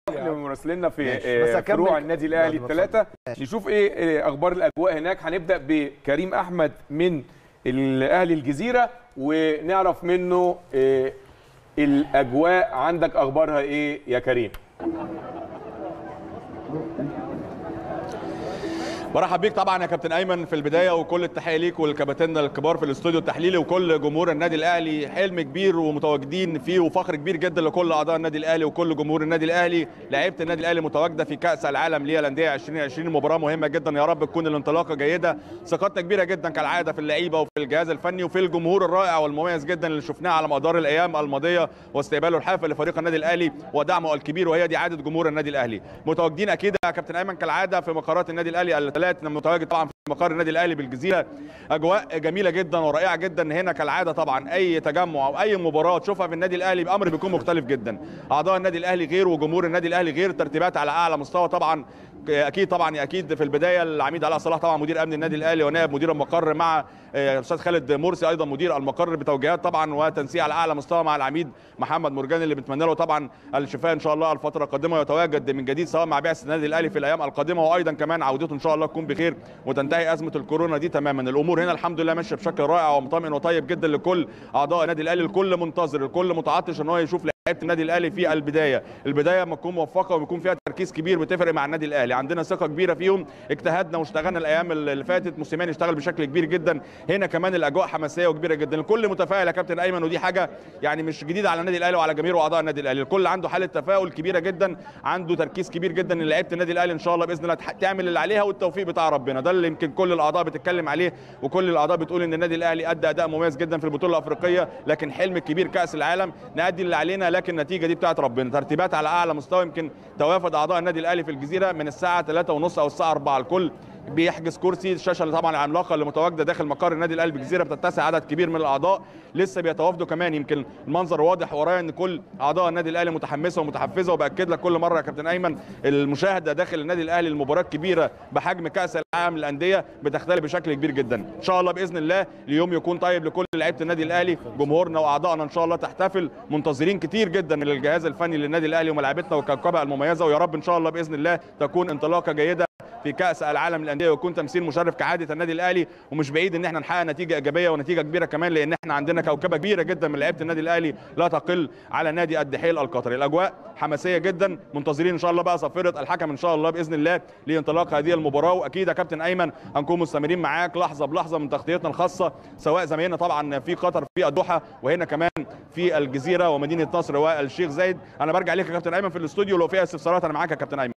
لمراسلينا في ماشي. بس آه، أكمل فروع النادي الاهلي بعد ما الثلاثه نشوف ايه آه، اخبار الاجواء هناك هنبدا بكريم احمد من الاهلي الجزيره ونعرف منه آه، الاجواء عندك اخبارها ايه يا كريم برحب بيك طبعا يا كابتن ايمن في البدايه وكل التحيه ليك والكباتن الكبار في الاستوديو التحليلي وكل جمهور النادي الاهلي حلم كبير ومتواجدين فيه وفخر كبير جدا لكل اعضاء النادي الاهلي وكل جمهور النادي الاهلي لعيبه النادي الاهلي متواجده في كاس العالم للانديه 2020 مباراه مهمه جدا يا رب تكون الانطلاقه جيده ثقتنا كبيره جدا كالعاده في اللعيبه وفي الجهاز الفني وفي الجمهور الرائع والمميز جدا اللي شفناه على مدار الايام الماضيه واستقباله الحافل لفريق النادي الاهلي ودعمه الكبير وهي دي عاده جمهور النادي الاهلي متواجدين اكيد يا كابتن ايمن كالعاده في مقرات النادي الاهلي الثلاث متواجد طبعا في مقر النادي الاهلي بالجزيره اجواء جميله جدا ورائعه جدا هنا كالعاده طبعا اي تجمع او اي مباراه تشوفها في النادي الاهلي بامر بيكون مختلف جدا اعضاء النادي الاهلي غير وجمهور النادي الاهلي غير ترتيبات على اعلى مستوى طبعا اكيد طبعا اكيد في البدايه العميد علاء صلاح طبعا مدير امن النادي الاهلي ونائب مدير المقر مع آه، الاستاذ خالد مرسي ايضا مدير المقر بتوجيهات طبعا وتنسيق على اعلى مستوى مع العميد محمد مرجان اللي بنتمنى له طبعا الشفاء ان شاء الله الفتره القادمه ويتواجد من جديد سواء مع بعثه النادي الاهلي في الايام القادمه وايضا كمان عودته ان شاء الله تكون بخير وتنتهي ازمه الكورونا دي تماما الامور هنا الحمد لله ماشيه بشكل رائع ومطمئن وطيب جدا لكل اعضاء النادي الاهلي الكل منتظر الكل متعطش ان هو يشوف لعيبه النادي الاهلي في البدايه البدايه لما تكون موفقه ويكون فيها تركيز كبير بتفرق مع النادي الاهلي عندنا ثقه كبيره فيهم اجتهدنا واشتغلنا الايام اللي فاتت موسيماني اشتغل بشكل كبير جدا هنا كمان الاجواء حماسيه وكبيره جدا الكل متفائل يا كابتن ايمن ودي حاجه يعني مش جديده على النادي الاهلي وعلى جميع واعضاء النادي الاهلي الكل عنده حاله تفاؤل كبيره جدا عنده تركيز كبير جدا ان لعيبه النادي الاهلي ان شاء الله باذن الله تح- تعمل اللي عليها والتوفيق بتاع ربنا ده اللي يمكن كل الاعضاء بتتكلم عليه وكل الاعضاء بتقول ان النادي الاهلي ادى اداء مميز جدا في البطوله الافريقيه لكن حلم كبير كاس العالم نادي اللي علينا لكن النتيجه دي بتاعت ربنا ترتيبات على اعلى مستوى يمكن توافد اعضاء النادي الاهلي في الجزيره من الساعه 3:30 او الساعه 4 الكل بيحجز كرسي الشاشه اللي طبعا العملاقه اللي متواجده داخل مقر النادي الاهلي بالجزيره بتتسع عدد كبير من الاعضاء لسه بيتوافدوا كمان يمكن المنظر واضح ورايا ان كل اعضاء النادي الاهلي متحمسه ومتحفزه وباكد لك كل مره يا كابتن ايمن المشاهده داخل النادي الاهلي المباراه الكبيره بحجم كاس العالم للانديه بتختلف بشكل كبير جدا ان شاء الله باذن الله اليوم يكون طيب لكل لعيبه النادي الاهلي جمهورنا واعضائنا ان شاء الله تحتفل منتظرين كتير جدا من الجهاز الفني للنادي الاهلي وملاعبتنا والكوكبه المميزه ويا رب ان شاء الله باذن الله تكون انطلاقه جيده في كاس العالم للانديه ويكون تمثيل مشرف كعاده النادي الاهلي ومش بعيد ان احنا نحقق نتيجه ايجابيه ونتيجه كبيره كمان لان احنا عندنا كوكبه كبيره جدا من لعيبه النادي الاهلي لا تقل على نادي الدحيل القطري الاجواء حماسيه جدا منتظرين ان شاء الله بقى صفيره الحكم ان شاء الله باذن الله لانطلاق هذه المباراه واكيد يا كابتن ايمن هنكون مستمرين معاك لحظه بلحظه من تغطيتنا الخاصه سواء زمايلنا طبعا في قطر في الدوحه وهنا كمان في الجزيره ومدينه نصر والشيخ زايد انا برجع ليك يا كابتن ايمن في الاستوديو لو فيها استفسارات انا معاك يا كابتن ايمن